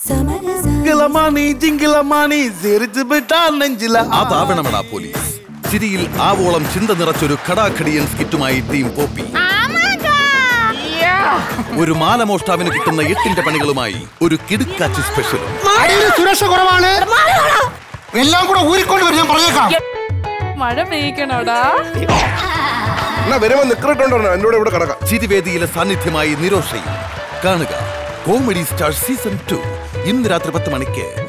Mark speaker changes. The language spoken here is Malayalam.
Speaker 1: ജിങ്കിളമാണി ജിങ്കിളമാണി സിരിച്ചു വിട്ടാ നെഞ്ചില
Speaker 2: അതാവണമെടാ പോലീസ് ചിരിയിൽ ആവോളം ചിന്ത നിറച്ചൊരു ഖടാഖടിയൻ സ്കിറ്റുമായി ടീം പോപ്പി ഒരു മാലമോഷ്ടാവിന് കിട്ടുന്ന എട്ടിന്റെ പണികളുമായി ഒരു കിടുക്കാച്ചി സ്പെഷ്യൽ
Speaker 3: അടിയിൽ സുരക്ഷ കുറവാണ് എല്ലാം കൂടെ ഊരിക്കൊണ്ട് വരും ഞാൻ പറഞ്ഞേക്കാം
Speaker 4: മഴ പെയ്യിക്കണോടാ
Speaker 5: എന്നാ വരുമ്പോ നിക്കറിട്ടുണ്ടോ എന്റെ കൂടെ ഇവിടെ കിടക്കാം
Speaker 2: ചിരിവേദിയിലെ സാന്നിധ്യമായി നിരോഷയും കാണുക കോമഡി സ്റ്റാർ സീസൺ ടു ഇന്ന് രാത്രി പത്ത് മണിക്ക്